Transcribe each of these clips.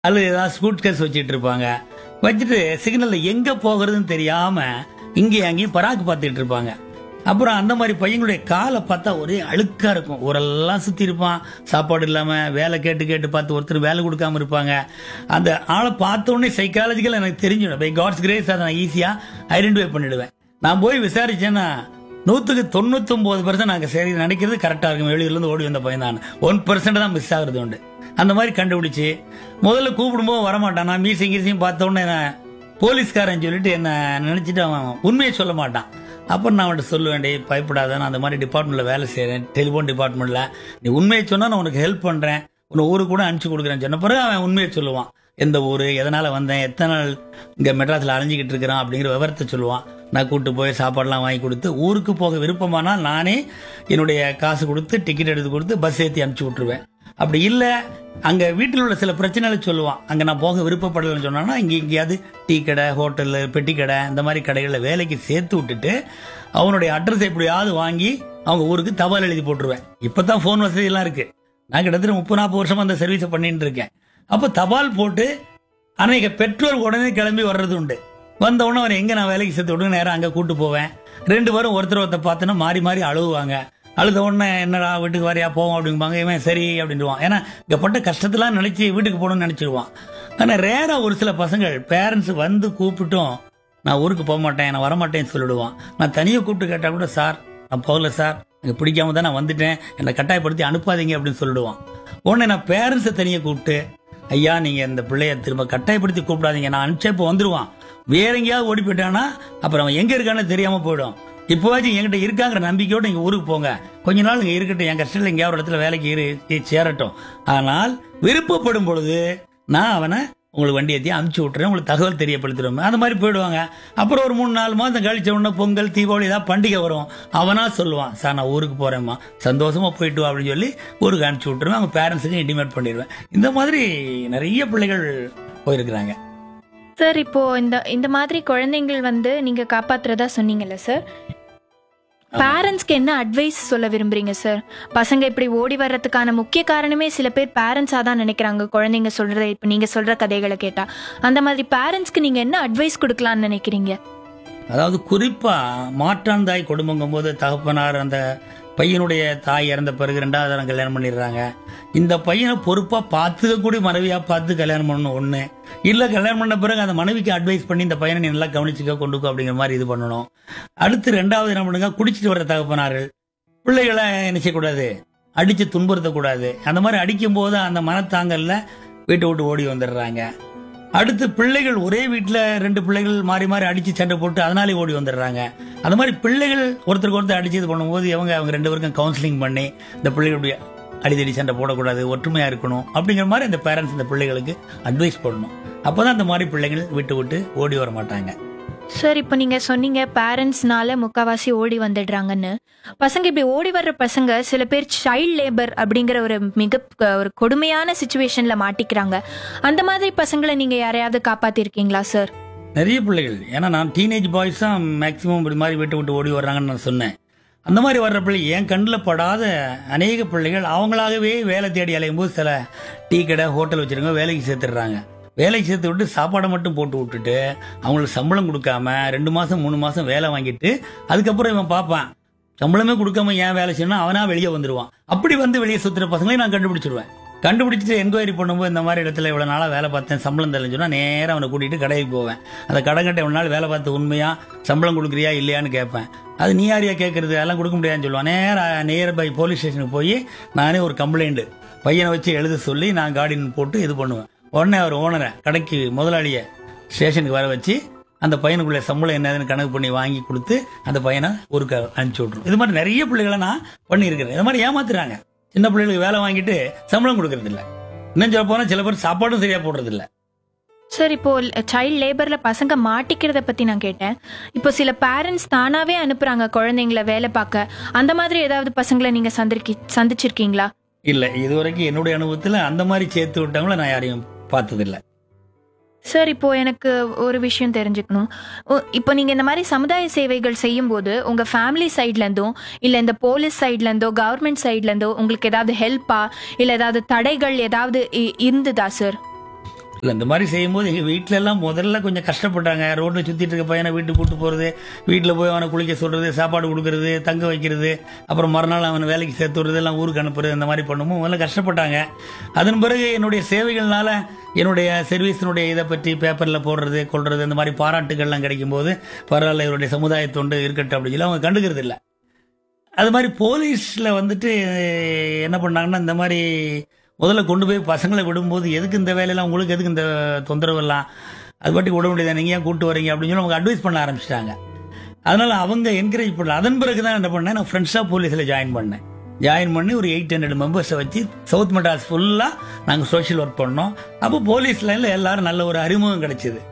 அல்லது ஏதாவது Scoot case வச்சுட்டு இருப்பாங்க வச்சுட்டு சிக்னல்ல எங்க போகிறதுன்னு தெரியாம இங்கேயும் அங்கேயும் பராக்கு பார்த்துட்டு இருப்பாங்க அப்புறம் அந்த மாதிரி பையங்களுடைய காலை பார்த்தா ஒரே அழுக்கா இருக்கும் ஊரெல்லாம் சுத்தி இருப்பான் சாப்பாடு இல்லாம வேலை கேட்டு கேட்டு பார்த்து ஒருத்தர் வேலை கொடுக்காம இருப்பாங்க அந்த ஆளை பார்த்த உடனே சைக்காலஜிக்கல் எனக்கு தெரிஞ்சிடும் பை காட்ஸ் கிரேஸ் அதை நான் ஈஸியா ஐடென்டிஃபை பண்ணிடுவேன் நான் போய் விசாரிச்சேன்னா நூற்றுக்கு தொண்ணூத்தொம்பது பர்சன்ட் நாங்கள் சரி நினைக்கிறது கரெக்டாக இருக்கும் வெளியூர்லேருந்து ஓடி வந்த பையன் தான் ஒன் பர்சன்ட் தான் மிஸ் ஆகுறது உண்டு அந்த மாதிரி கண்டுபிடிச்சு முதல்ல கூப்பிடும்போது வரமாட்டான் நான் மீசிங் கீசிங் பார்த்த உடனே நான் போலீஸ்காரன் சொல்லிட்டு என்ன நினைச்சிட்டு அவன் உண்மையை சொல்ல மாட்டான் அப்புறம் நான் அவன்கிட்ட சொல்லுவேன் டேய் பயப்படாத நான் அந்த மாதிரி டிபார்ட்மெண்ட்ல வேலை செய்கிறேன் டெலிஃபோன் டிபார்ட்மெண்ட்ல நீ உண்மையை சொன்னா நான் உனக்கு ஹெல்ப் பண்றேன் உன்னை ஊருக்கு கூட அனுப்பிச்சு கொடுக்குறேன்னு சொன்ன பிறகு அவன் உண்மையை சொல்லுவான் எந்த ஊர் எதனால வந்தேன் எத்தனை நாள் இங்க மெட்ராஸ்ல அலைஞ்சிக்கிட்டு இருக்கிறான் அப்படிங்கிற விவரத்தை சொல்லுவான் நான் கூட்டு போய் சாப்பாடுலாம் வாங்கி கொடுத்து ஊருக்கு போக விருப்பமானால் நானே என்னுடைய காசு கொடுத்து டிக்கெட் எடுத்து கொடுத்து பஸ் ஏற்றி அனுப்பிச்சு விட்டுருவேன் அப்படி இல்ல அங்க வீட்டில் உள்ள சில பிரச்சனைகளை சொல்லுவான் அங்க நான் போக விருப்பப்படலைன்னு சொன்னான்னா இங்க எங்கேயாவது டீ கடை ஹோட்டல் பெட்டி கடை இந்த மாதிரி கடைகளில் வேலைக்கு சேர்த்து விட்டுட்டு அவனுடைய அட்ரஸ் எப்படியாவது வாங்கி அவங்க ஊருக்கு தபால் எழுதி போட்டுருவேன் இப்பதான் ஃபோன் வசதி எல்லாம் இருக்கு நான் கிட்டத்தட்ட முப்பது நாற்பது வருஷமா அந்த சர்வீஸை பண்ணிட்டு இருக்கேன் அப்போ தபால் போட்டு அன்னைக்கு பெற்றோர் உடனே கிளம்பி வர்றது உண்டு வந்த உடனே அவனை எங்க நான் வேலைக்கு சேர்த்து விட்டு நேரம் அங்க கூட்டு போவேன் ரெண்டு பேரும் ஒருத்தர் ஒருத்தர் பார்த்தோன்னா மாறி மாறி அழுவுவாங்க அழுத உடனே என்னடா வீட்டுக்கு வரையா போவோம் அப்படிம்பாங்க இவன் சரி அப்படின்டுவான் ஏன்னா இங்க பட்ட கஷ்டத்தெல்லாம் நினைச்சு வீட்டுக்கு போகணும்னு நினைச்சிடுவான் ஆனா ரேரா ஒரு சில பசங்கள் பேரண்ட்ஸ் வந்து கூப்பிட்டும் நான் ஊருக்கு போக மாட்டேன் நான் வரமாட்டேன்னு சொல்லிடுவான் நான் தனியாக கூப்பிட்டு கேட்டா கூட சார் நான் போகல சார் எனக்கு பிடிக்காம தான் நான் வந்துட்டேன் என்னை கட்டாயப்படுத்தி அனுப்பாதீங்க அப்படின்னு சொல்லிடுவான் உடனே நான் பேரண்ட்ஸை தனியாக கூப்பிட்டு ஐயா நீங்க இந்த பிள்ளைய திரும்ப கட்டாயப்படுத்தி கூப்பிடாதீங்க நான் அனுப்பிச்சா இப்போ வந்துருவான் வேற எங்கேயாவது ஓடி போயிட்டானா அப்புறம் அவன் எங்க இருக்கான்னு தெரியாம போயிடும் இப்போவாச்சும் என்கிட்ட இருக்காங்கிற நம்பிக்கையோட இங்க ஊருக்கு போங்க கொஞ்ச நாள் இங்க இருக்கட்டும் என் கஷ்டத்தில் எங்கேயாவது ஒரு இடத்துல வேலைக்கு இரு இ- சேரட்டும் ஆனால் விருப்பப்படும் பொழுது நான் அவனை உங்களுக்கு வண்டி ஏற்றி அனுப்பிச்சு விட்டுறேன் உங்களுக்கு தகவல் தெரியப்படுத்திடுவேன் அந்த மாதிரி போயிடுவாங்க அப்புறம் ஒரு மூணு நாலு மாதம் கழிச்ச உடனே பொங்கல் தீபாவளி ஏதாவது பண்டிகை வரும் அவனா சொல்லுவான் சார் நான் ஊருக்கு போறேம்மா சந்தோஷமா போயிட்டு வா அப்படின்னு சொல்லி ஊருக்கு அனுப்பிச்சு விட்டுருவேன் அவங்க பேரண்ட்ஸுக்கு இன்டிமேட் பண்ணிடுவேன் இந்த மாதிரி நிறைய பிள்ளைகள் போயிருக்கிறாங்க சார் இப்போ இந்த இந்த மாதிரி குழந்தைங்கள் வந்து நீங்க காப்பாத்துறதா சொன்னீங்கல்ல சார் பேரண்ட்ஸ்க்கு என்ன அட்வைஸ் சொல்ல விரும்புறீங்க சார் பசங்க இப்படி ஓடி வர்றதுக்கான முக்கிய காரணமே சில பேர் பேரண்ட்ஸாக தான் நினைக்கிறாங்க குழந்தைங்க சொல்றத இப்போ நீங்க சொல்ற கதைகளை கேட்டா அந்த மாதிரி பேரண்ட்ஸ்க்கு நீங்க என்ன அட்வைஸ் கொடுக்கலாம்னு நினைக்கிறீங்க அதாவது குறிப்பா மாற்றான் தாய் குடும்பங்கும் போது தகப்பனார் அந்த பையனுடைய தாய் இறந்த பிறகு ரெண்டாவது தரம் கல்யாணம் பண்ணிடுறாங்க இந்த பையனை பொறுப்பா பார்த்துக்கக்கூடிய மனைவியா பார்த்து கல்யாணம் பண்ணணும் ஒண்ணு இல்ல கல்யாணம் பண்ண பிறகு அந்த மனைவிக்கு அட்வைஸ் பண்ணி இந்த பையனை நீ நல்லா கவனிச்சுக்க கொண்டுக்கோ அப்படிங்கிற மாதிரி இது பண்ணணும் அடுத்து ரெண்டாவது என்ன பண்ணுங்க குடிச்சிட்டு வர தகப்பனார்கள் பிள்ளைகளை என்ன செய்யக்கூடாது அடிச்சு துன்புறுத்தக்கூடாது அந்த மாதிரி அடிக்கும் போது அந்த மனத்தாங்கல்ல வீட்டை விட்டு ஓடி வந்துடுறாங்க அடுத்து பிள்ளைகள் ஒரே வீட்டில் ரெண்டு பிள்ளைகள் மாறி மாறி அடிச்சு சண்டை போட்டு அதனாலே ஓடி வந்துடுறாங்க அந்த மாதிரி பிள்ளைகள் ஒருத்தருக்கு ஒருத்தர் அடிச்சு இது பண்ணும்போது இவங்க அவங்க ரெண்டு பேருக்கும் கவுன்சிலிங் பண்ணி இந்த பிள்ளைகளுடைய அடிதடி சண்டை போடக்கூடாது ஒற்றுமையா இருக்கணும் அப்படிங்கிற மாதிரி இந்த பேரண்ட்ஸ் இந்த பிள்ளைகளுக்கு அட்வைஸ் பண்ணணும் அப்பதான் இந்த மாதிரி பிள்ளைகள் விட்டு விட்டு ஓடி வர மாட்டாங்க சார் இப்போ நீங்க சொன்னீங்க பேரண்ட்ஸ்னால முக்காவாசி ஓடி வந்துடுறாங்கன்னு பசங்க இப்படி ஓடி வர்ற பசங்க சில பேர் சைல்ட் லேபர் அப்படிங்கிற ஒரு மிக ஒரு கொடுமையான சுச்சுவேஷன்ல மாட்டிக்கிறாங்க அந்த மாதிரி பசங்களை நீங்க யாரையாவது காப்பாத்திருக்கீங்களா சார் நிறைய பிள்ளைகள் ஏன்னா நான் டீனேஜ் பாய்ஸ் தான் மேக்சிமம் இப்படி மாதிரி விட்டு விட்டு ஓடி வர்றாங்கன்னு நான் சொன்னேன் அந்த மாதிரி வர்ற பிள்ளை என் கண்ணில் படாத அநேக பிள்ளைகள் அவங்களாகவே வேலை தேடி அலையும் போது சில டீ கடை ஹோட்டல் வச்சிருங்க வேலைக்கு சேர்த்துடுறாங்க வேலைக்கு சேர்த்து விட்டு சாப்பாடை மட்டும் போட்டு விட்டுட்டு அவங்களுக்கு சம்பளம் கொடுக்காம ரெண்டு மாசம் மூணு மாசம் வேலை வாங்கிட்டு அதுக்கப்புறம் இவன் பார்ப்பான் சம்பளமே கொடுக்காம ஏன் வேலை செய்யணும் அவனா வெளியே வந்துருவான் அப்படி வந்து வெளியே சுத்துற பசங்களையும் நான் கண்டுபிடிச்சிருவேன் கண்டுபிடிச்சிட்டு என்கொயரி பண்ணும்போது இந்த மாதிரி இடத்துல இவ்வளவு நாளா வேலை பார்த்தேன் சம்பளம் தரலன்னு சொன்னா நேரா அவனை கூட்டிட்டு கடைக்கு போவேன் அந்த கடைக்கட்டை இவ்வளவு நாள் வேலை பார்த்த உண்மையா சம்பளம் கொடுக்குறியா இல்லையான்னு கேட்பேன் அது நீ யாரையா கேட்கறது அதெல்லாம் கொடுக்க முடியாதுன்னு சொல்லுவான் நேரா நியர் பை போலீஸ் ஸ்டேஷனுக்கு போய் நானே ஒரு கம்ப்ளைண்ட் பையனை வச்சு எழுத சொல்லி நான் கார்டின் போட்டு இது பண்ணுவேன் உடனே அவர் ஓனரை கடைக்கு முதலாளியை ஸ்டேஷனுக்கு வர வச்சு அந்த பையனுக்குள்ள சம்பளம் என்னதுன்னு கணக்கு பண்ணி வாங்கி கொடுத்து அந்த பையனை ஊருக்கு அனுப்பிச்சு விட்ருவோம் இது மாதிரி நிறைய பிள்ளைகளை நான் பண்ணியிருக்கிறேன் இது மாதிரி ஏமாத்துறாங்க சின்ன பிள்ளைகளுக்கு வேலை வாங்கிட்டு சம்பளம் கொடுக்கறது இல்ல இன்னும் சொல்ல போனா சில பேர் சாப்பாடும் சரியா போடுறது இல்ல சார் இப்போ சைல்ட் லேபர்ல பசங்க மாட்டிக்கிறத பத்தி நான் கேட்டேன் இப்போ சில பேரண்ட்ஸ் தானாவே அனுப்புறாங்க குழந்தைங்கள வேலை பார்க்க அந்த மாதிரி ஏதாவது பசங்களை நீங்க சந்திருக்கி சந்திச்சிருக்கீங்களா இல்ல இதுவரைக்கும் என்னுடைய அனுபவத்துல அந்த மாதிரி சேர்த்து விட்டவங்கள நான் யாரையும் பார்த்தது இல்ல சார் இப்போ எனக்கு ஒரு விஷயம் தெரிஞ்சுக்கணும் ஓ- இப்போ நீங்க இந்த மாதிரி சமுதாய சேவைகள் செய்யும்போது உங்க ஃபேமிலி சைட்ல இருந்தும் இல்ல இந்த போலீஸ் சைட்ல இருந்தோ கவர்மெண்ட் சைட்ல இருந்தோ உங்களுக்கு ஏதாவது ஹெல்ப்பா இல்ல ஏதாவது தடைகள் ஏதாவது இ- இருந்ததா சார் இல்லை இந்த மாதிரி செய்யும்போது எங்கள் வீட்டில எல்லாம் முதல்ல கொஞ்சம் கஷ்டப்பட்டாங்க ரோட்டில் சுற்றிட்டு இருக்க பையனை வீட்டுக்கு கூட்டு போகிறது வீட்டில் போய் அவனை குளிக்க சொல்கிறது சாப்பாடு கொடுக்கறது தங்க வைக்கிறது அப்புறம் மறுநாள் அவனை வேலைக்கு சேர்த்து விடுறது எல்லாம் ஊருக்கு அனுப்புறது இந்த மாதிரி பண்ணும்போது முதல்ல கஷ்டப்பட்டாங்க அதன் பிறகு என்னுடைய சேவைகள்னால என்னுடைய சர்வீஸினுடைய இதை பற்றி பேப்பரில் போடுறது கொள்றது இந்த மாதிரி பாராட்டுகள்லாம் கிடைக்கும்போது பரவாயில்ல இவருடைய சமுதாய தொண்டு இருக்கட்டும் அப்படின்னு சொல்லி அவங்க கண்டுக்கிறது இல்லை அது மாதிரி போலீஸில் வந்துட்டு என்ன பண்ணாங்கன்னா இந்த மாதிரி முதல்ல கொண்டு போய் பசங்களை விடும்போது எதுக்கு இந்த வேலையெல்லாம் உங்களுக்கு எதுக்கு இந்த தொந்தரவு எல்லாம் அது பாட்டி விட முடியாது நீங்கள் ஏன் கூட்டு வரீங்க அப்படின்னு சொல்லி அவங்க அட்வைஸ் பண்ண ஆரம்பிச்சிட்டாங்க அதனால அவங்க என்கரேஜ் பண்ணல அதன் பிறகு தான் என்ன பண்ணேன் நான் ஃப்ரெண்ட்ஸாக போலீஸில் ஜாயின் பண்ணேன் ஜாயின் பண்ணி ஒரு எயிட் ஹண்ட்ரட் மெம்பர்ஸை வச்சு சவுத் மெட்ராஸ் ஃபுல்லாக நாங்கள் சோஷியல் ஒர்க் பண்ணோம் அப்போ போலீஸ் லைனில் எல்லாரும் நல்ல ஒரு அறிமுகம் கிடைச்சிது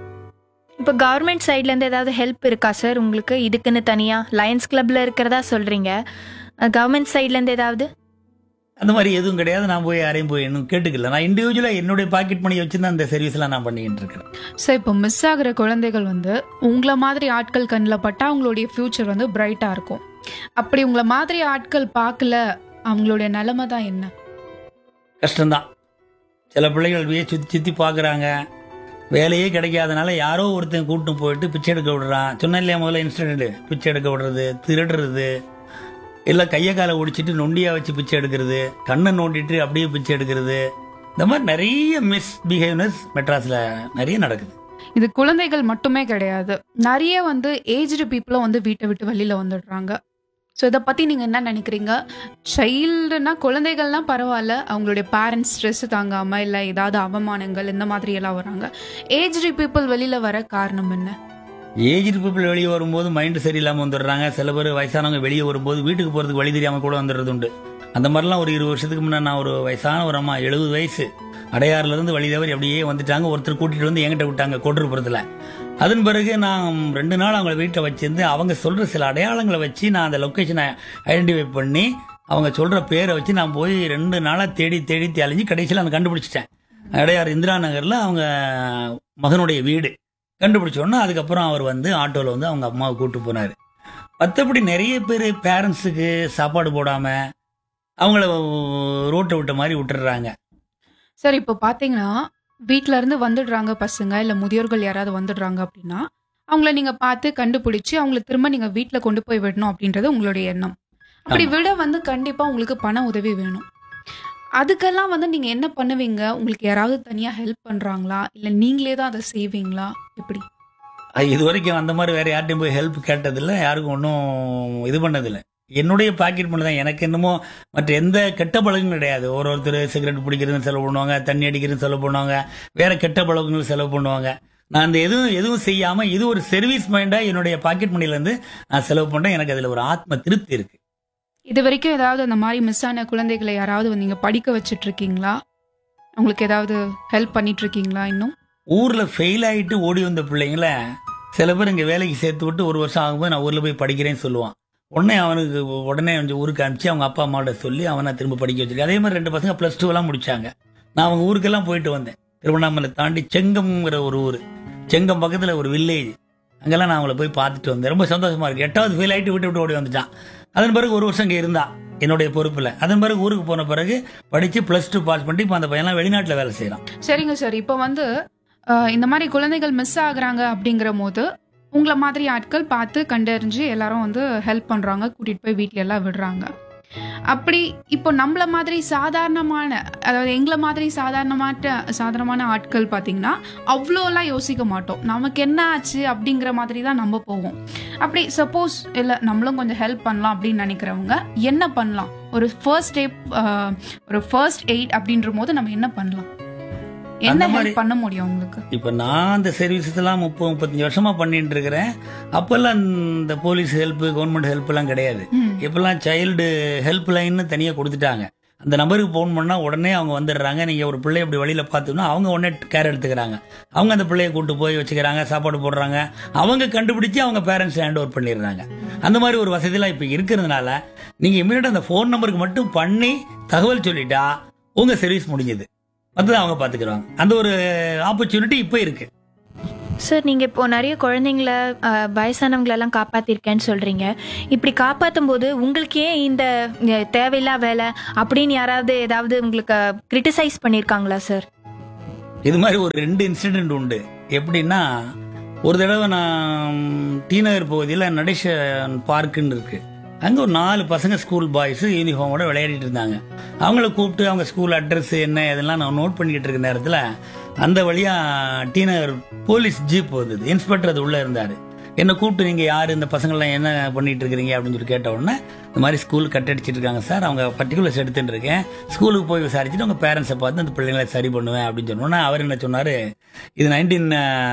இப்போ கவர்மெண்ட் சைட்லேருந்து ஏதாவது ஹெல்ப் இருக்கா சார் உங்களுக்கு இதுக்குன்னு தனியாக லயன்ஸ் கிளப்ல இருக்கிறதா சொல்கிறீங்க கவர்மெண்ட் சைட்லேருந்து ஏதாவது அந்த மாதிரி எதுவும் கிடையாது நான் போய் யாரையும் போய் இன்னும் கேட்டுக்கல நான் இண்டிவிஜுவலாக என்னுடைய பாக்கெட் மணி வச்சு தான் அந்த சர்வீஸ்லாம் நான் பண்ணிக்கிட்டு இருக்கேன் சார் இப்போ மிஸ் ஆகுற குழந்தைகள் வந்து உங்களை மாதிரி ஆட்கள் கண்ணில் பட்டா அவங்களுடைய ஃப்யூச்சர் வந்து பிரைட்டாக இருக்கும் அப்படி உங்களை மாதிரி ஆட்கள் பார்க்கல அவங்களுடைய நிலைமை தான் என்ன கஷ்டம்தான் சில பிள்ளைகள் வீ சுற்றி சுற்றி பார்க்குறாங்க வேலையே கிடைக்காதனால யாரோ ஒருத்தன் கூட்டு போயிட்டு பிச்சை எடுக்க விடுறான் சொன்னேன் இல்லையா முதல்ல இன்சிடென்ட் பிச்சை எடுக்க விடுறது திருடுறது இல்லை கையை காலை ஒடிச்சிட்டு நொண்டியா வச்சு பிச்சை எடுக்கிறது கண்ணை நோண்டிட்டு அப்படியே பிச்சை எடுக்கிறது இந்த மாதிரி நிறைய மிஸ் பிஹேவ்னஸ் மெட்ராஸில் நிறைய நடக்குது இது குழந்தைகள் மட்டுமே கிடையாது நிறைய வந்து ஏஜ்டு பீப்புளும் வந்து வீட்டை விட்டு வெளியில வந்துடுறாங்க ஸோ இதை பத்தி நீங்க என்ன நினைக்கிறீங்க சைல்டுனா குழந்தைகள்லாம் பரவாயில்ல அவங்களுடைய பேரண்ட்ஸ் ஸ்ட்ரெஸ் தாங்காம இல்லை ஏதாவது அவமானங்கள் இந்த மாதிரி எல்லாம் வராங்க ஏஜ்டு பீப்புள் வெளியில வர காரணம் என்ன ஏஜ்டு பீப்புள் வெளியே வரும்போது மைண்டு சரியில்லாமல் வந்துடுறாங்க சில பேர் வயசானவங்க வெளியே வரும்போது வீட்டுக்கு போகிறதுக்கு வழி தெரியாமல் கூட வந்துடுறது உண்டு அந்த மாதிரிலாம் ஒரு இருபது வருஷத்துக்கு முன்னாடி நான் ஒரு வயசான ஒரு அம்மா எழுபது வயசு அடையாறுல இருந்து வழி தவறி அப்படியே வந்துட்டாங்க ஒருத்தர் கூட்டிட்டு வந்து என்கிட்ட விட்டாங்க கோட்டூர்புரத்தில் அதன் பிறகு நான் ரெண்டு நாள் அவங்கள வீட்டில் வச்சிருந்து அவங்க சொல்ற சில அடையாளங்களை வச்சு நான் அந்த லொக்கேஷனை ஐடென்டிஃபை பண்ணி அவங்க சொல்ற பேரை வச்சு நான் போய் ரெண்டு நாளாக தேடி தேடி அலைஞ்சு கடைசியில் நான் கண்டுபிடிச்சிட்டேன் அடையார் இந்திரா நகரில் அவங்க மகனுடைய வீடு கண்டுபிடிச்ச உடனே அதுக்கப்புறம் அவர் வந்து ஆட்டோவில் வந்து அவங்க அம்மாவை கூட்டு போனார் மற்றபடி நிறைய பேர் பேரண்ட்ஸுக்கு சாப்பாடு போடாமல் அவங்கள ரோட்டை விட்ட மாதிரி விட்டுடுறாங்க சார் இப்போ பார்த்தீங்கன்னா வீட்ல இருந்து வந்துடுறாங்க பசங்க இல்லை முதியோர்கள் யாராவது வந்துடுறாங்க அப்படின்னா அவங்கள நீங்க பார்த்து கண்டுபிடிச்சு அவங்கள திரும்ப நீங்க வீட்ல கொண்டு போய் விடணும் அப்படின்றது உங்களுடைய எண்ணம் அப்படி ஆமா. விட வந்து கண்டிப்பா உங்களுக்கு பண உதவி வேணும் அதுக்கெல்லாம் வந்து நீங்க என்ன பண்ணுவீங்க உங்களுக்கு யாராவது தனியா ஹெல்ப் பண்றாங்களா இல்ல நீங்களே தான் அதை செய்வீங்களா எப்படி அது இது வரைக்கும் அந்த மாதிரி வேற யார்ட்டையும் போய் ஹெல்ப் கேட்டதில்லை யாருக்கும் ஒன்றும் இது பண்ணதில்லை என்னுடைய பாக்கெட் பண்ணி தான் எனக்கு என்னமோ மற்ற எந்த கெட்ட பழக்கங்களும் கிடையாது ஒரு ஒருத்தர் சிகரெட் பிடிக்கிறதுன்னு செலவு பண்ணுவாங்க தண்ணி அடிக்கிறதுன்னு செலவு பண்ணுவாங்க வேற கெட்ட பழக்கங்கள் செலவு பண்ணுவாங்க நான் அந்த எதுவும் எதுவும் செய்யாம இது ஒரு சர்வீஸ் மைண்டா என்னுடைய பாக்கெட் மணில இருந்து நான் செலவு பண்றேன் எனக்கு அதுல ஒரு ஆத்ம திருப்தி இருக்கு இது வரைக்கும் ஏதாவது அந்த மாதிரி மிஸ் ஆன குழந்தைகளை யாராவது வந்து நீங்க படிக்க வச்சிட்டு இருக்கீங்களா உங்களுக்கு ஏதாவது ஹெல்ப் பண்ணிட்டு இருக்கீங்களா இன்னும் ஊர்ல ஃபெயில் ஆயிட்டு ஓடி வந்த பிள்ளைங்கள சில பேர் இங்க வேலைக்கு சேர்த்து விட்டு ஒரு வருஷம் ஆகும்போது நான் ஊர்ல போய் படிக்கிறேன்னு சொல்லுவான் உடனே அவனுக்கு உடனே கொஞ்சம் ஊருக்கு அனுப்பிச்சு அவங்க அப்பா அம்மாவோட சொல்லி அவனை திரும்ப படிக்க வச்சிருக்கேன் அதே மாதிரி ரெண்டு பசங்க பிளஸ் டூ எல்லாம் முடிச்சாங்க நான் அவங்க ஊருக்கெல்லாம் போயிட்டு வந்தேன் திருவண்ணாமலை தாண்டி செங்கம்ங்கிற ஒரு ஊர் செங்கம் பக்கத்துல ஒரு வில்லேஜ் அங்கெல்லாம் நான் அவங்கள போய் பார்த்துட்டு வந்தேன் ரொம்ப சந்தோஷமா இருக்கு எட்டாவது ஃபெயில் ஆயிட்டு விட்டு விட்டு ஓடி வந்துட்டான் அதன் பிறகு ஒரு வருஷம் இங்கே இருந்தா என்னுடைய பொறுப்புல அதன் பிறகு ஊருக்கு போன பிறகு படிச்சு பிளஸ் டூ பாஸ் பண்ணி இப்போ அந்த பையன்லாம் வெளிநாட்டுல வேலை செய்யறான் சரிங்க சார் இப்போ வந்து அஹ், இந்த மாதிரி குழந்தைகள் மிஸ் ஆகுறாங்க அப்படிங்கிற போது உங்களை மாதிரி ஆட்கள் பார்த்து கண்டறிஞ்சு எல்லாரும் வந்து ஹெல்ப் பண்றாங்க கூட்டிட்டு போய் வீட்ல எல்லாம் விடுறாங்க அப்படி இப்போ நம்மள மாதிரி சாதாரணமான அதாவது எங்களை மாதிரி சாதாரணமான சாதாரணமான ஆட்கள் பார்த்தீங்கன்னா அவ்வளோலாம் யோசிக்க மாட்டோம் நமக்கு என்ன ஆச்சு அப்படிங்கிற மாதிரி தான் நம்ம போவோம் அப்படி சப்போஸ் இல்லை நம்மளும் கொஞ்சம் ஹெல்ப் பண்ணலாம் அப்படின்னு நினைக்கிறவங்க என்ன பண்ணலாம் ஒரு ஃபர்ஸ்ட் ஸ்டெப் ஒரு ஃபர்ஸ்ட் எய்ட் அப்படின்ற போது நம்ம என்ன பண்ணலாம் என்ன அந்த ஹெல்ப் மாதிரி- பண்ண முடியும் உங்களுக்கு இப்போ நான் அந்த சர்வீசஸ் எல்லாம் முப்பது முப்பத்தஞ்சு வருஷமா பண்ணிட்டு இருக்கிறேன் அப்பெல்லாம் இந்த போலீஸ் ஹெல்ப் கவர்மெண்ட் ஹெல்ப் எல்லாம் கிடையாது ம். இப்பெல்லாம் சைல்டு ஹெல்ப் லைன்னு தனியாக கொடுத்துட்டாங்க அந்த நம்பருக்கு ஃபோன் பண்ணா உடனே அவங்க வந்துடுறாங்க நீங்க ஒரு பிள்ளை இப்படி வழியில பார்த்தோம்னா அவங்க உடனே கேர் எடுத்துக்கிறாங்க அவங்க அந்த பிள்ளைய கூட்டு போய் வச்சுக்கிறாங்க சாப்பாடு போடுறாங்க அவங்க கண்டுபிடிச்சு அவங்க பேரண்ட்ஸ் ஹேண்ட் ஓவர் பண்ணிடுறாங்க அந்த மாதிரி ஒரு வசதிலாம் இப்போ இருக்கிறதுனால நீங்க இமீடியட் அந்த ஃபோன் நம்பருக்கு மட்டும் பண்ணி தகவல் சொல்லிட்டா உங்க சர்வீஸ் முடிஞ்சது மற்றது அவங்க பார்த்துக்கிறாங்க அந்த ஒரு ஆப்பர்ச்சுனிட்டி இப்போ இருக்கு சார் நீங்கள் இப்போ நிறைய குழந்தைங்கள அஹ், வயசானவங்களெல்லாம் காப்பாற்றிருக்கேன்னு சொல்கிறீங்க இப்படி காப்பாற்றும் போது உங்களுக்கு ஏன் இந்த அஹ், தேவையில்லா வேலை அப்படின்னு யாராவது ஏதாவது உங்களுக்கு கிரிட்டிசைஸ் பண்ணியிருக்காங்களா சார் இது மாதிரி ஒரு ரெண்டு இன்சிடென்ட் உண்டு எப்படின்னா ஒரு தடவை நான் டி நகர் பகுதியில் நடேசன் பார்க்குன்னு இருக்கு அங்கே ஒரு நாலு பசங்க ஸ்கூல் பாய்ஸ் யூனிஃபார்மோட விளையாடிட்டு இருந்தாங்க அவங்கள கூப்பிட்டு அவங்க ஸ்கூல் அட்ரஸ் என்ன இதெல்லாம் நான் நோட் பண்ணிக்கிட்டு இருக்க நேரத்தில் அந்த வழியாக டி நகர் போலீஸ் ஜீப் வந்தது இன்ஸ்பெக்டர் அது உள்ளே இருந்தார் என்னை கூப்பிட்டு நீங்கள் யார் இந்த பசங்கள்லாம் என்ன பண்ணிட்டு இருக்கிறீங்க அப்படின்னு சொல்லி கேட்ட உடனே இந்த மாதிரி ஸ்கூல் கட்டடிச்சிட்டு இருக்காங்க சார் அவங்க பர்டிகுலர்ஸ் எடுத்துட்டு இருக்கேன் ஸ்கூலுக்கு போய் விசாரிச்சுட்டு உங்கள் பேரண்ட்ஸை பார்த்து அந்த பிள்ளைங்களை சரி பண்ணுவேன் அப்படின்னு சொன்னோன்னே அவர் என்ன சொன்னார் இது நைன்டீன்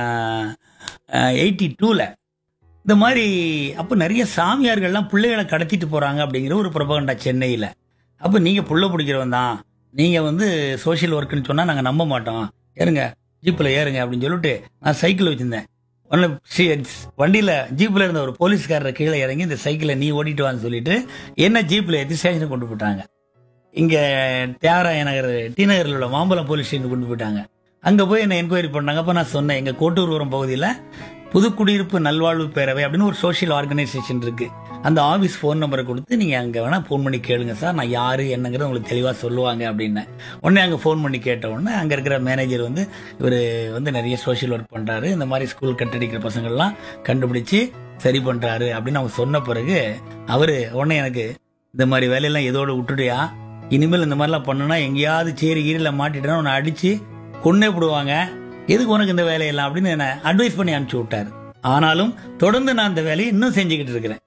எயிட்டி டூவில் இந்த மாதிரி அப்போ நிறைய சாமியார்கள்லாம் பிள்ளைகளை கடத்திட்டு போகிறாங்க அப்படிங்கிற ஒரு பிரபகண்டா சென்னையில் அப்போ நீங்கள் புள்ள பிடிக்கிறவன் தான் நீங்கள் வந்து சோஷியல் ஒர்க்குன்னு சொன்னால் நாங்கள் நம்ப மாட்டோம் ஏறுங்க ஜீப்பில் ஏறுங்க அப்படின்னு சொல்லிட்டு நான் சைக்கிள் வச்சுருந்தேன் ஒன்று வண்டியில் ஜீப்பில் இருந்த ஒரு போலீஸ்காரரை கீழே இறங்கி இந்த சைக்கிளை நீ ஓட்டிட்டு வான்னு சொல்லிட்டு என்ன ஜீப்பில் ஏற்றி ஸ்டேஷனுக்கு கொண்டு போயிட்டாங்க இங்கே தியாகராய நகர் டி நகரில் உள்ள மாம்பலம் போலீஸ் ஸ்டேஷனுக்கு கொண்டு போயிட்டாங்க அங்கே போய் என்ன என்கொயரி பண்ணாங்க அப்போ நான் சொன்னேன் எங்கள் கோட்டூர்புரம் பகுதியில் புதுக்குடியிருப்பு நல்வாழ்வு பேரவை அப்படின்னு ஒரு சோஷியல் ஆர்கனைசேஷன் இருக்கு அந்த ஆஃபீஸ் ஃபோன் நம்பரை கொடுத்து நீங்கள் அங்கே வேணால் ஃபோன் பண்ணி கேளுங்க சார் நான் யார் என்னங்கிறத உங்களுக்கு தெளிவாக சொல்லுவாங்க அப்படின்னு உடனே அங்கே ஃபோன் பண்ணி கேட்ட உடனே அங்கே இருக்கிற மேனேஜர் வந்து இவர் வந்து நிறைய சோஷியல் ஒர்க் பண்ணுறாரு இந்த மாதிரி ஸ்கூல் கட்டடிக்கிற பசங்கள்லாம் கண்டுபிடிச்சு சரி பண்ணுறாரு அப்படின்னு அவங்க சொன்ன பிறகு அவர் உடனே எனக்கு இந்த மாதிரி வேலையெல்லாம் எதோட விட்டுட்டியா இனிமேல் இந்த மாதிரிலாம் பண்ணுனா எங்கேயாவது சேரி கீரியில் மாட்டிட்டேன்னா உன்னை அடித்து கொன்னே போடுவாங்க எதுக்கு உனக்கு இந்த வேலையெல்லாம் அப்படின்னு என்ன அட்வைஸ் பண்ணி அனுப்பிச்சு விட்டாரு ஆனாலும் தொடர்ந்து நான் இந்த வேலையை இன்னும் செஞ்சுக்கிட்டு இருக்கிறேன்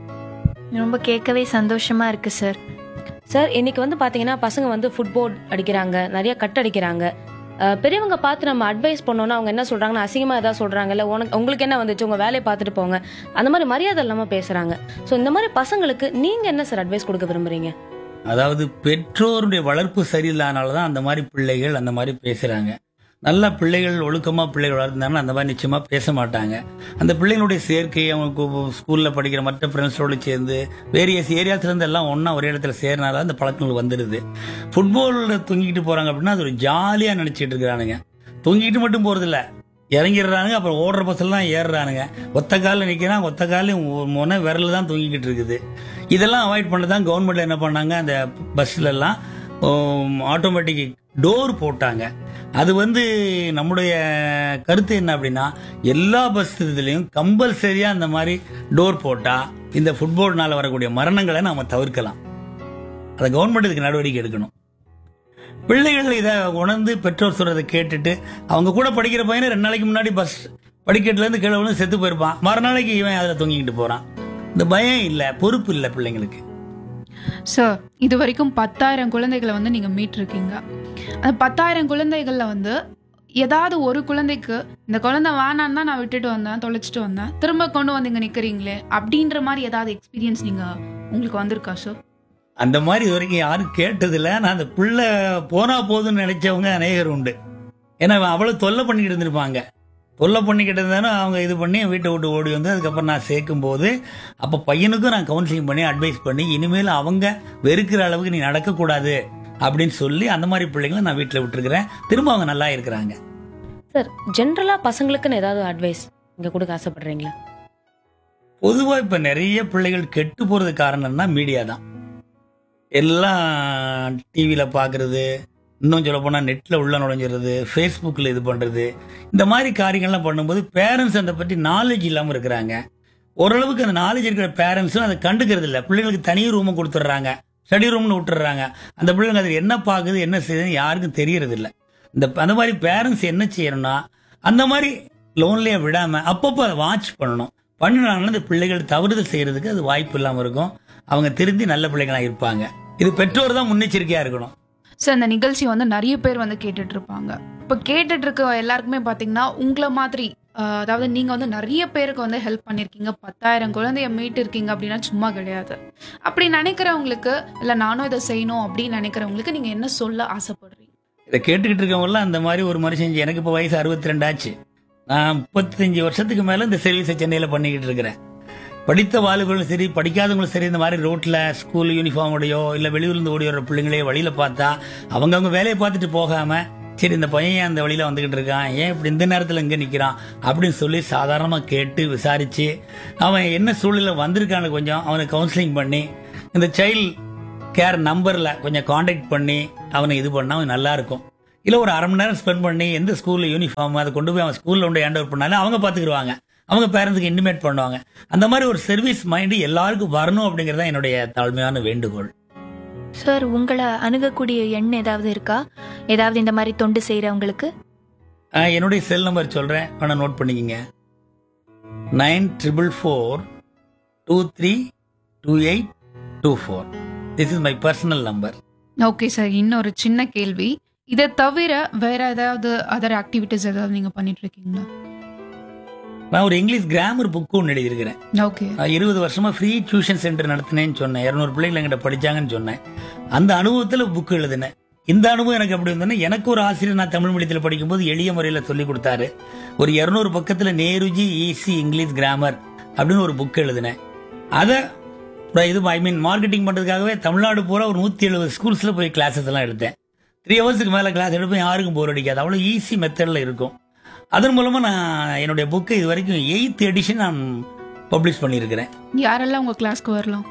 ரொம்ப கேட்கவே சந்தோஷமா இருக்கு சார் சார் இன்னைக்கு வந்து பாத்தீங்கன்னா பசங்க வந்து ஃபுட்போர்ட் அடிக்கிறாங்க நிறைய கட் அடிக்கிறாங்க அஹ் பெரியவங்க பார்த்து நம்ம அட்வைஸ் பண்ணோம்னா அவங்க என்ன சொல்றாங்கன்னா அசிங்கமா ஏதாவது சொல்றாங்க இல்ல உனக்கு உங்களுக்கு என்ன வந்துச்சு உங்க வேலையை பார்த்துட்டு போங்க அந்த மாதிரி மரியாதை இல்லாம பேசுறாங்க ஸோ இந்த மாதிரி பசங்களுக்கு நீங்க என்ன சார் அட்வைஸ் கொடுக்க விரும்புறீங்க அதாவது பெற்றோருடைய வளர்ப்பு சரியில்லாதனால தான் அந்த மாதிரி பிள்ளைகள் அந்த மாதிரி பேசுறாங்க நல்ல பிள்ளைகள் ஒழுக்கமா பிள்ளைகள் வளர்ந்தாங்கன்னா அந்த மாதிரி நிச்சயமா பேச மாட்டாங்க அந்த பிள்ளைகளுடைய சேர்க்கை அவங்க ஸ்கூல்ல படிக்கிற மற்ற ஃப்ரெண்ட்ஸோடு சேர்ந்து வேரியஸ் ஏரியாஸ்ல இருந்து எல்லாம் ஒண்ணா ஒரே இடத்துல சேர்னால அந்த பழக்கங்கள் வந்துடுது ஃபுட்பால்ல தொங்கிட்டு போறாங்க அப்படின்னா அது ஒரு ஜாலியா நினைச்சிட்டு இருக்கிறானுங்க தொங்கிட்டு மட்டும் போறது இல்ல இறங்கிடுறானுங்க அப்புறம் ஓடுற பஸ்ஸெல்லாம் ஏறுறானுங்க ஒத்த காலில் நிற்கிறான் ஒத்த காலில் முனை விரல் தான் தொங்கிக்கிட்டு இருக்குது இதெல்லாம் அவாய்ட் பண்ண தான் கவர்மெண்ட்ல என்ன பண்ணாங்க அந்த பஸ்ல எல்லாம் ஆட்டோமேட்டிக் டோர் போட்டாங்க அது வந்து நம்முடைய கருத்து என்ன அப்படின்னா எல்லா பஸ் இதுலயும் கம்பல்சரியா அந்த மாதிரி டோர் போட்டா இந்த ஃபுட்பால்னால வரக்கூடிய மரணங்களை நாம தவிர்க்கலாம் அதை கவர்மெண்ட் இதுக்கு நடவடிக்கை எடுக்கணும் பிள்ளைகள் இதை உணர்ந்து பெற்றோர் சொல்றதை கேட்டுட்டு அவங்க கூட படிக்கிற பையனை ரெண்டு நாளைக்கு முன்னாடி பஸ் படிக்கட்டுல இருந்து கீழே விழுந்து செத்து போயிருப்பான் மறுநாளைக்கு இவன் அதில் தொங்கிக்கிட்டு போறான் இந்த பயம் இல்லை பொறுப்பு இல்லை பிள்ளைங்களுக்கு சார் இது வரைக்கும் பத்தாயிரம் குழந்தைகளை வந்து நீங்க மீட்டிருக்கீங்க அந்த பத்தாயிரம் குழந்தைகள்ல வந்து ஏதாவது ஒரு குழந்தைக்கு இந்த குழந்தை வேணான்னு தான் நான் விட்டுட்டு வந்தேன் தொலைச்சிட்டு வந்தேன் திரும்ப கொண்டு வந்து இங்க நிக்கிறீங்களே அப்படின்ற மாதிரி ஏதாவது எக்ஸ்பீரியன்ஸ் நீங்க உங்களுக்கு வந்திருக்கா சார் அந்த மாதிரி இது வரைக்கும் யாரும் கேட்டதில்ல நான் அந்த பிள்ளை போனா போதும்னு நினைச்சவங்க அநேகர் உண்டு ஏன்னா அவன் அவ்வளவு தொல்லை பண்ணிக்கிட்டு இருந்திருப்பாங்க தொல்லை பண்ணிக்கிட்டு இருந்தாலும் அவங்க இது பண்ணி வீட்டை விட்டு ஓடி வந்து அதுக்கப்புறம் நான் சேர்க்கும் போது அப்போ பையனுக்கும் நான் கவுன்சிலிங் பண்ணி அட்வைஸ் பண்ணி இனிமேல் அவங்க வெறுக்கிற அளவுக்கு நீ நடக்கக்கூடாது அப்படின்னு சொல்லி அந்த மாதிரி பிள்ளைங்களை நான் வீட்டில் விட்டுருக்கிறேன் திரும்ப அவங்க நல்லா இருக்கிறாங்க சார் ஜென்ரலா பசங்களுக்குன்னு ஏதாவது அட்வைஸ் இங்க கொடுக்க ஆசைப்படுறீங்களா பொதுவாக இப்போ நிறைய பிள்ளைகள் கெட்டு போகிறதுக்கு காரணம்னா மீடியா தான் எல்லாம் டிவியில் பார்க்குறது இன்னும் சொல்ல போனால் நெட்டில் உள்ள நுழைஞ்சிடுறது ஃபேஸ்புக்கில் இது பண்ணுறது இந்த மாதிரி காரியங்கள்லாம் பண்ணும்போது பேரண்ட்ஸ் அதை பற்றி நாலேஜ் இல்லாமல் இருக்கிறாங்க ஓரளவுக்கு அந்த நாலேஜ் இருக்கிற பேரண்ட்ஸும் அதை கண்டுக்கிறது இல்லை பிள்ளைங்களுக்கு தனி ரூமை கொடுத்துட்றாங்க ஸ்டடி ரூம்னு விட்டுறாங்க அந்த பிள்ளைங்க அதில் என்ன பார்க்குது என்ன செய்யுதுன்னு யாருக்கும் தெரியறது இல்லை இந்த அந்த மாதிரி பேரண்ட்ஸ் என்ன செய்யணும்னா அந்த மாதிரி லோன்லேயே விடாமல் அப்பப்போ அதை வாட்ச் பண்ணணும் பண்ணினாங்கன்னா இந்த பிள்ளைகள் தவறுதல் செய்யறதுக்கு அது வாய்ப்பு இல்லாமல் இருக்கும் அவங்க திருந்தி நல்ல பிள்ளைங்களா இருப்பாங்க இது பெற்றோர் தான் முன்னெச்சரிக்கையா இருக்கணும் சார் இந்த நிகழ்ச்சி வந்து நிறைய பேர் வந்து கேட்டுட்டு இருப்பாங்க இப்போ கேட்டுட்டு இருக்க எல்லாருக்குமே பார்த்தீங்கன்னா உங்களை மாதிரி ஆஹ், அதாவது நீங்க வந்து நிறைய பேருக்கு வந்து ஹெல்ப் பண்ணிருக்கீங்க பத்தாயிரம் குழந்தைய மீட்டு இருக்கீங்க அப்படின்னா சும்மா கிடையாது அப்படி நினைக்கிறவங்களுக்கு இல்ல நானும் இதை செய்யணும் அப்படின்னு நினைக்கிறவங்களுக்கு நீங்க என்ன சொல்ல ஆசைப்படுறீங்க இதை கேட்டுக்கிட்டு இருக்கவங்கலாம் அந்த மாதிரி ஒரு மனுஷன் செஞ்சு- எனக்கு இப்போ வயசு அறுபத்தி ரெண்டு ஆச்சு நான் முப்பத்தஞ்சு வருஷத்துக்கு மேல இந்த சர்வீஸை சென்னையில் பண்ணிக்கிட்டு இருக்கிறேன் படித்த வாலிபர்களும் சரி படிக்காதவங்களும் சரி இந்த மாதிரி ரோட்ல ஸ்கூல் யூனிஃபார்மோடையோ இல்ல வெளியூர்ல இருந்து ஓடி வர பிள்ளைங்களே வழியில பார்த்தா அவங்க அவங்க வேலையை பார்த்துட்டு போகாம சரி இந்த பையன் ஏன் அந்த வழியில வந்துகிட்டு இருக்கான் ஏன் இப்படி இந்த நேரத்துல இங்க நிக்கிறான் அப்படின்னு சொல்லி சாதாரணமா கேட்டு விசாரிச்சு அவன் என்ன சூழ்நிலை வந்திருக்கான்னு கொஞ்சம் அவனை கவுன்சிலிங் பண்ணி இந்த சைல்ட் கேர் நம்பர்ல கொஞ்சம் காண்டாக்ட் பண்ணி அவனை இது பண்ணா அவன் நல்லா இருக்கும் இல்லை ஒரு அரை மணி நேரம் ஸ்பெண்ட் பண்ணி எந்த ஸ்கூலில் யூனிஃபார்ம் அதை கொண்டு போய் அவன் ஸ்கூலில் கொண்டு ஹேண்ட் ஓவர் பண்ணாலும் அவங்க பார்த்துக்குருவாங்க அவங்க பேரண்ட்ஸுக்கு இன்டிமேட் பண்ணுவாங்க அந்த மாதிரி ஒரு சர்வீஸ் மைண்டு எல்லாருக்கும் வரணும் அப்படிங்கிறது தான் என்னுடைய தாழ்மையான வேண்டுகோள் சார் உங்களை அணுகக்கூடிய எண் ஏதாவது இருக்கா ஏதாவது இந்த மாதிரி தொண்டு செய்கிறவங்களுக்கு ஆஹ், என்னுடைய செல் நம்பர் சொல்கிறேன் வேணா நோட் பண்ணிக்கிங்க nine triple four two three two eight two four this is my personal number okay sir இன்னொரு சின்ன கேள்வி இதை தவிர வேற ஏதாவது அதர் ஆக்டிவிட்டிஸ் ஏதாவது நீங்க பண்ணிட்டு இருக்கீங்களா நான் ஒரு இங்கிலீஷ் கிராமர் புக்கு ஒன்று எழுதியிருக்கிறேன் ஓகே நான் இருபது வருஷமா ஃப்ரீ டியூஷன் சென்டர் நடத்தினேன்னு சொன்னேன் இரநூறு பிள்ளைகள் என்கிட்ட படிச்சாங்கன்னு சொன்னேன் அந்த அனுபவத்தில் புக்கு எழுதினேன் இந்த அனுபவம் எனக்கு எப்படி இருந்ததுன்னா எனக்கு ஒரு ஆசிரியர் நான் தமிழ் மீடியத்தில் படிக்கும்போது எளிய முறையில் சொல்லி கொடுத்தாரு ஒரு இரநூறு பக்கத்தில் நேருஜி ஈஸி இங்கிலீஷ் கிராமர் அப்படின்னு ஒரு புக் எழுதினேன் அதை அப்புறம் இது ஐ மீன் மார்க்கெட்டிங் பண்ணுறதுக்காகவே தமிழ்நாடு பூரா ஒரு நூற்றி எழுபது ஸ்கூல்ஸில் போய் கிளாஸஸ் எல்லாம் எடுத்தேன் த்ரீ ஹவர்ஸுக்கு மேலே கிளாஸ் எடுப்பேன் யாருக்கும் போர் அடிக்காது அவ்வளோ ஈஸி மெத்தடில் இருக்கும் அதன் மூலமாக நான் என்னுடைய புக்கை இது வரைக்கும் எயித் எடிஷன் நான் பப்ளிஷ் பண்ணியிருக்கிறேன் யாரெல்லாம் உங்க கிளாஸ்க்கு வரலாம்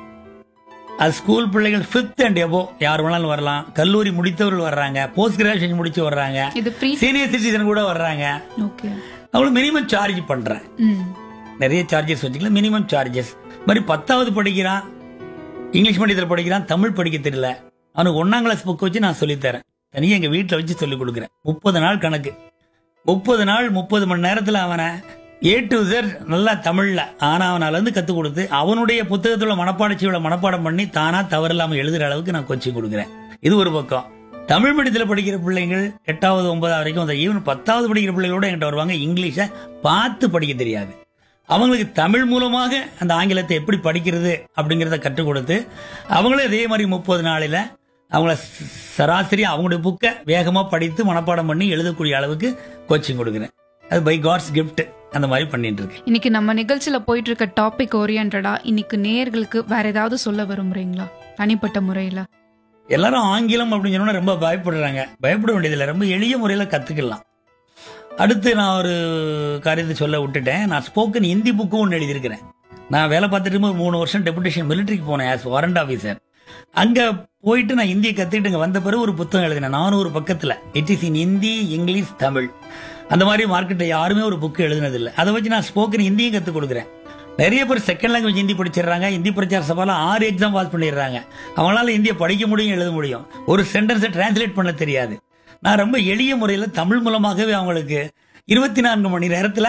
அது ஸ்கூல் பிள்ளைகள் ஃபிஃப்த் அண்ட் எபோ யார் வேணாலும் வரலாம் கல்லூரி முடித்தவர்கள் வர்றாங்க போஸ்ட் கிராஜுவேஷன் முடிச்சு வர்றாங்க இது ஃப்ரீ சீனியர் சிட்டிசன் கூட வர்றாங்க ஓகே அவ்வளோ மினிமம் சார்ஜ் பண்ணுறேன் ம் நிறைய சார்ஜஸ் வச்சுக்கலாம் மினிமம் சார்ஜஸ் மாதிரி பத்தாவது படிக்கிறான் இங்கிலீஷ் மீடியத்தில் படிக்கிறான் தமிழ் படிக்க தெரியல அவனுக்கு ஒன்னாம் கிளாஸ் புக் வச்சு நான் சொல்லித்தரேன் தனியாக எங்கள் வீட்டில் வச்சு சொல்லிக் கொடுக்குறேன் முப்பது நாள் கணக்கு முப்பது நாள் முப்பது மணி நேரத்தில் அவனை ஏ டு Z நல்லா தமிழில் ஆனா அவனால இருந்து கற்றுக் கொடுத்து அவனுடைய புத்தகத்தில் உள்ள மனப்பாடச்சியோட மனப்பாடம் பண்ணி தானா தவறில்லாமல் எழுதுகிற அளவுக்கு நான் கோச்சிங் கொடுக்குறேன் இது ஒரு பக்கம் தமிழ் மீடியத்தில் படிக்கிற பிள்ளைங்கள் எட்டாவது ஒன்பதாவது வரைக்கும் அந்த ஈவன் பத்தாவது படிக்கிற பிள்ளைகளோட என்கிட்ட வருவாங்க இங்கிலீஷை பார்த்து படிக்க தெரியாது அவங்களுக்கு தமிழ் மூலமாக அந்த ஆங்கிலத்தை எப்படி படிக்கிறது அப்படிங்கிறத கற்றுக் கொடுத்து அவங்களே அதே மாதிரி முப்பது நாளில் அவங்கள ச- சராசரி அவங்களுடைய புக்கை வேகமாக படித்து மனப்பாடம் பண்ணி எழுதக்கூடிய அளவுக்கு கோச்சிங் கொடுக்குறேன் அது பை காட்ஸ் gift அந்த மாதிரி பண்ணிட்டு இருக்கேன் இன்னைக்கு நம்ம நிகழ்ச்சியில போயிட்டு இருக்க டாபிக் ஓரியன்டா இன்னைக்கு நேயர்களுக்கு வேற ஏதாவது சொல்ல விரும்புறீங்களா தனிப்பட்ட முறையில எல்லாரும் ஆங்கிலம் அப்படின்னு சொன்னா ரொம்ப பயப்படுறாங்க பயப்பட வேண்டியதில்லை ரொம்ப எளிய முறையில் கற்றுக்கலாம் அடுத்து நான் ஒரு காரியத்தை சொல்ல விட்டுட்டேன் நான் ஸ்போக்கன் ஹிந்தி புக்கும் ஒன்று எழுதியிருக்கிறேன் நான் வேலை பார்த்துட்டு இருக்கும்போது மூணு வருஷம் டெபுடேஷன் மிலிட்டரிக்கு போனேன் ஆஸ் வாரண்ட் ஆஃபீஸர் அங்கே போயிட்டு நான் ஹிந்தியை கற்றுக்கிட்டு இங்கே வந்த பிறகு ஒரு புத்தகம் எழுதினேன் நானூறு பக்கத்தில் it is in Hindi English Tamil அந்த மாதிரி மார்க்கெட்டில் யாருமே ஒரு புக்கு எழுதினதில்லை அதை வச்சு நான் ஸ்போக்கன் ஹிந்தியும் கற்றுக் கொடுக்குறேன் நிறைய பேர் செகண்ட் லாங்குவேஜ் ஹிந்தி படிச்சிடுறாங்க ஹிந்தி பிரச்சார சபால ஆறு எக்ஸாம் பாஸ் பண்ணிடுறாங்க அவங்களால ஹிந்தியை படிக்க முடியும் எழுத முடியும் ஒரு சென்டென்ஸை டிரான்ஸ்லேட் பண்ண தெரியாது நான் ரொம்ப எளிய முறையில் தமிழ் மூலமாகவே அவங்களுக்கு இருபத்தி நான்கு மணி நேரத்தில்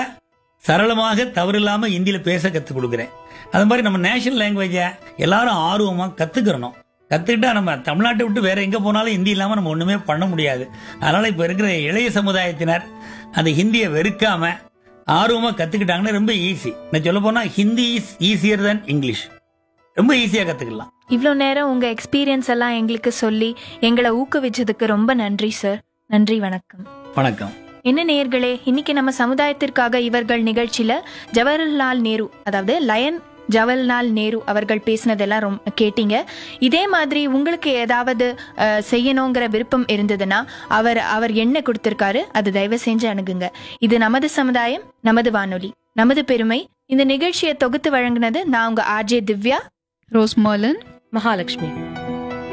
சரளமாக தவறில்லாமல் ஹிந்தியில் பேச கற்றுக் கொடுக்குறேன் அது மாதிரி நம்ம நேஷனல் லாங்குவேஜை எல்லாரும் ஆர்வமாக கற்றுக்கிறணும் கற்றுக்கிட்டா நம்ம தமிழ்நாட்டை விட்டு வேற எங்கே போனாலும் ஹிந்தி இல்லாமல் நம்ம ஒன்றுமே பண்ண முடியாது அதனால் இப்போ இருக்கிற இளைய சமுதாயத்தினர் அந்த ஹிந்தியை வெறுக்காம ஆர்வமாக கற்றுக்கிட்டாங்கன்னா ரொம்ப ஈஸி நான் சொல்ல போனால் Hindi is easier than English ரொம்ப ஈஸியாக கற்றுக்கலாம் இவ்வளோ நேரம் உங்கள் எக்ஸ்பீரியன்ஸ் எல்லாம் எங்களுக்கு சொல்லி எங்களை ஊக்குவிச்சதுக்கு ரொம்ப நன்றி சார் நன்றி வணக்கம் வணக்கம் என்ன நேயர்களே இன்னைக்கு நம்ம சமுதாயத்திற்காக இவர்கள் நிகழ்ச்சியில ஜவஹர்லால் நேரு அதாவது லயன் ஜவஹர்லால் நேரு அவர்கள் பேசினதெல்லாம் ரொம்ப கேட்டீங்க இதே மாதிரி உங்களுக்கு ஏதாவது அஹ், செய்யணுங்கிற விருப்பம் இருந்ததுன்னா அவர் அவர் என்ன கொடுத்திருக்காரு அது தயவு செஞ்சு அணுகுங்க இது நமது சமுதாயம் நமது வானொலி நமது பெருமை இந்த நிகழ்ச்சியை தொகுத்து வழங்கினது நான் உங்க RJ Divya Rose Marlon Mahalakshmi